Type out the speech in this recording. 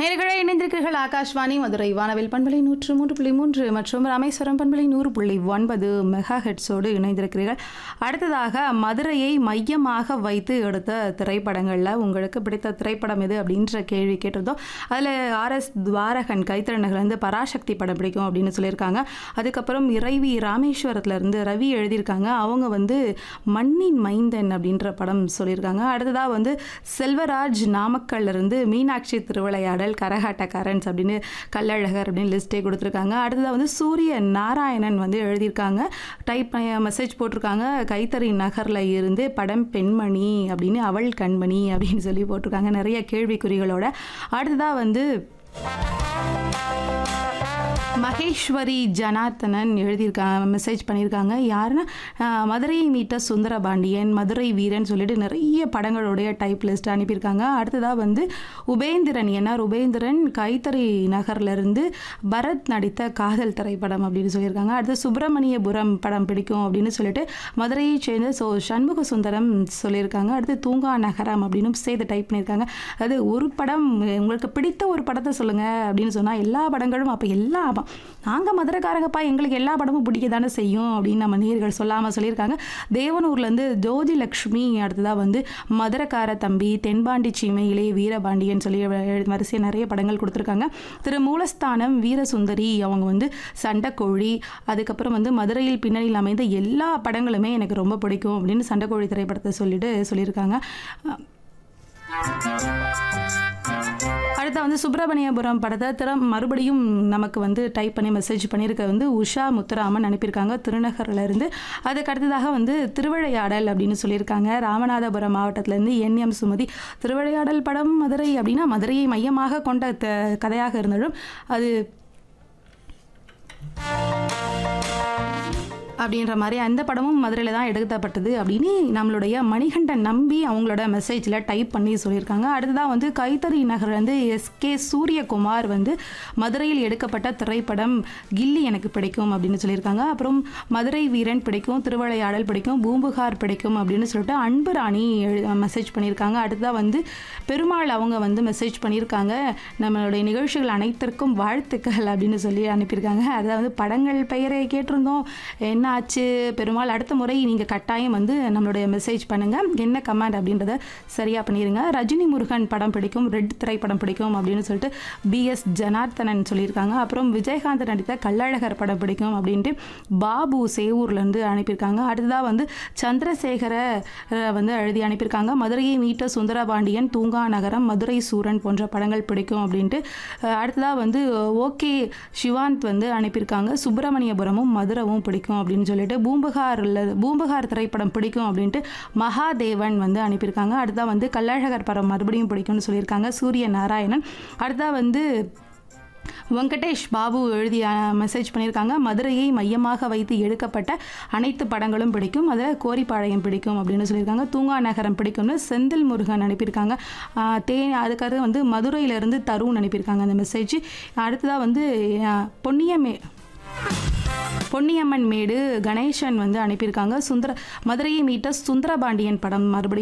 நேர்களை இணைந்திருக்கிறீர்கள் ஆகாஷ்வாணி மதுரை வானவில் பண்பலை நூற்று மூன்று புள்ளி மூன்று மற்றும் ராமேஸ்வரம் பண்பலை நூறு புள்ளி ஒன்பது மெகா ஹெட்ஸோடு இணைந்திருக்கிறீர்கள் அடுத்ததாக மதுரையை மையமாக வைத்து எடுத்த திரைப்படங்களில் உங்களுக்கு பிடித்த திரைப்படம் எது அப்படின்ற கேள்வி கேட்டிருந்தோம் அதில் ஆர்எஸ் துவாரகன் கைத்திறனகர்லேருந்து பராசக்தி படம் பிடிக்கும் அப்படின்னு சொல்லியிருக்காங்க அதுக்கப்புறம் இறைவி ராமேஸ்வரத்துலேருந்து ரவி எழுதியிருக்காங்க அவங்க வந்து மண்ணின் மைந்தன் அப்படின்ற படம் சொல்லியிருக்காங்க அடுத்ததாக வந்து செல்வராஜ் நாமக்கல்ல இருந்து மீனாட்சி திருவிளையாடல் கரகாட்டக்காரன்ஸ் அப்படின்னு கள்ளழகர் அப்படின்னு லிஸ்ட்டே கொடுத்துருக்காங்க அடுத்ததாக வந்து சூரிய நாராயணன் வந்து எழுதியிருக்காங்க டைப் மெசேஜ் போட்டிருக்காங்க கைத்தறி நகரில் இருந்து படம் பெண்மணி அப்படின்னு அவள் கண்மணி அப்படின்னு சொல்லி போட்டிருக்காங்க நிறைய கேள்விக்குறிகளோட அடுத்ததாக வந்து மகேஸ்வரி ஜனார்த்தனன் எழுதியிருக்காங்க மெசேஜ் பண்ணியிருக்காங்க யாருன்னா ஆஹ், மதுரையை மீட்ட சுந்தரபாண்டியன் மதுரை வீரன் சொல்லிட்டு நிறைய படங்களுடைய டைப் லிஸ்ட் அனுப்பியிருக்காங்க அடுத்ததாக வந்து உபேந்திரன் என்ஆர் உபேந்திரன் கைத்தறி நகர்லேருந்து பரத் நடித்த காதல் திரைப்படம் அப்படின்னு சொல்லியிருக்காங்க அடுத்து சுப்பிரமணியபுரம் படம் பிடிக்கும் அப்படின்னு சொல்லிட்டு மதுரையை சேர்ந்த ஸோ சண்முக சுந்தரம் சொல்லியிருக்காங்க அடுத்து தூங்கா நகரம் அப்படின்னு சேர்த்து டைப் பண்ணியிருக்காங்க அது ஒரு படம் உங்களுக்கு பிடித்த ஒரு படத்தை சொல்லுங்கள் அப்படின்னு சொன்னால் எல்லா படங்களும் அப்போ எல்லா நாங்கள் மதுரைக்காரங்கப்பா எங்களுக்கு எல்லா படமும் பிடிக்க தானே செய்யும் அப்படின்னு நம்ம நேர்கள் சொல்லாமல் சொல்லியிருக்காங்க தேவனூர்லேருந்து ஜோதி லக்ஷ்மி அடுத்ததாக வந்து மதுரைக்கார தம்பி தென்பாண்டி சீமையிலே வீரபாண்டியன் சொல்லி வரிசை நிறைய படங்கள் கொடுத்துருக்காங்க திரு மூலஸ்தானம் வீரசுந்தரி அவங்க வந்து சண்டைக்கோழி அதுக்கப்புறம் வந்து மதுரையில் பின்னணியில் அமைந்த எல்லா படங்களுமே எனக்கு ரொம்ப பிடிக்கும் அப்படின்னு சண்டைக்கோழி திரைப்படத்தை சொல்லிட்டு சொல்லியிருக்காங்க அடுத்த வந்து சுப்பிரமணியபுரம் படத்தை திற மறுபடியும் நமக்கு வந்து டைப் பண்ணி மெசேஜ் பண்ணியிருக்க வந்து உஷா முத்துராமன் அனுப்பியிருக்காங்க திருநகர்ல இருந்து அதுக்கு அடுத்ததாக வந்து திருவிளையாடல் அப்படின்னு சொல்லியிருக்காங்க ராமநாதபுரம் மாவட்டத்திலேருந்து என்எம் சுமதி திருவிளையாடல் படம் மதுரை அப்படின்னா மதுரையை மையமாக கொண்ட த- கதையாக இருந்தாலும் அது அப்படின்ற மாதிரி அந்த படமும் மதுரையில் தான் எடுக்கப்பட்டது அப்படின்னு நம்மளுடைய மணிகண்டன் நம்பி அவங்களோட மெசேஜில் டைப் பண்ணி சொல்லியிருக்காங்க அடுத்ததாக வந்து கைத்தறி நகர்லேருந்து எஸ்கே சூரியகுமார் வந்து மதுரையில் எடுக்கப்பட்ட திரைப்படம் கில்லி எனக்கு பிடிக்கும் அப்படின்னு சொல்லியிருக்காங்க அப்புறம் மதுரை வீரன் பிடிக்கும் திருவிளையாடல் பிடிக்கும் பூம்புகார் பிடிக்கும் அப்படின்னு சொல்லிட்டு அன்பு ராணி மெசேஜ் பண்ணியிருக்காங்க அடுத்ததாக வந்து பெருமாள் அவங்க வந்து மெசேஜ் பண்ணியிருக்காங்க நம்மளுடைய நிகழ்ச்சிகள் அனைத்திற்கும் வாழ்த்துக்கள் அப்படின்னு சொல்லி அனுப்பியிருக்காங்க அதாவது படங்கள் பெயரை கேட்டிருந்தோம் என்ன ஆச்சு பெருமாள் அடுத்த முறை நீங்கள் கட்டாயம் வந்து நம்மளுடைய மெசேஜ் பண்ணுங்கள் என்ன கமெண்ட் அப்படின்றத சரியாக பண்ணிடுங்க ரஜினி முருகன் படம் பிடிக்கும் ரெட் திரைப்படம் பிடிக்கும் அப்படின்னு சொல்லிட்டு பிஎஸ் ஜனார்த்தனன் சொல்லியிருக்காங்க அப்புறம் விஜயகாந்த் நடித்த கள்ளழகர் படம் பிடிக்கும் அப்படின்ட்டு பாபு சேவூர்லேருந்து அனுப்பியிருக்காங்க அடுத்ததாக வந்து சந்திரசேகர அஹ், வந்து எழுதி அனுப்பியிருக்காங்க மதுரையை மீட்ட சுந்தரபாண்டியன் தூங்கா நகரம் மதுரை சூரன் போன்ற படங்கள் பிடிக்கும் அப்படின்ட்டு அஹ், அடுத்ததாக வந்து ஓகே சிவாந்த் வந்து அனுப்பியிருக்காங்க சுப்பிரமணியபுரமும் மதுரவும் பிடிக்கும் அப்படின்னு சொல்லிட்டு பூம்புகாரில் பூம்புகார் திரைப்படம் பிடிக்கும் அப்படின்ட்டு மகாதேவன் வந்து அனுப்பியிருக்காங்க அடுத்ததாக வந்து கள்ளழகர் படம் மறுபடியும் பிடிக்கும்னு சொல்லியிருக்காங்க சூரிய நாராயணன் அடுத்ததாக வந்து வெங்கடேஷ் பாபு எழுதி மெசேஜ் பண்ணியிருக்காங்க மதுரையை மையமாக வைத்து எடுக்கப்பட்ட அனைத்து படங்களும் பிடிக்கும் அதில் கோரிப்பாளையம் பிடிக்கும் அப்படின்னு சொல்லியிருக்காங்க தூங்கா நகரம் பிடிக்கும்னு செந்தில் முருகன் அனுப்பியிருக்காங்க ஆஹ் தே அதுக்கடுத்து வந்து மதுரையிலேருந்து தருண் அனுப்பியிருக்காங்க அந்த மெசேஜ் அடுத்ததாக வந்து ஆஹ் பொன்னியமே பொன்னியம்மன் மேடு கணேசன் வந்து அனுப்பியிருக்காங்க சுந்தர மதுரையை மீட்ட சுந்தரபாண்டியன் படம் மறுபடியும்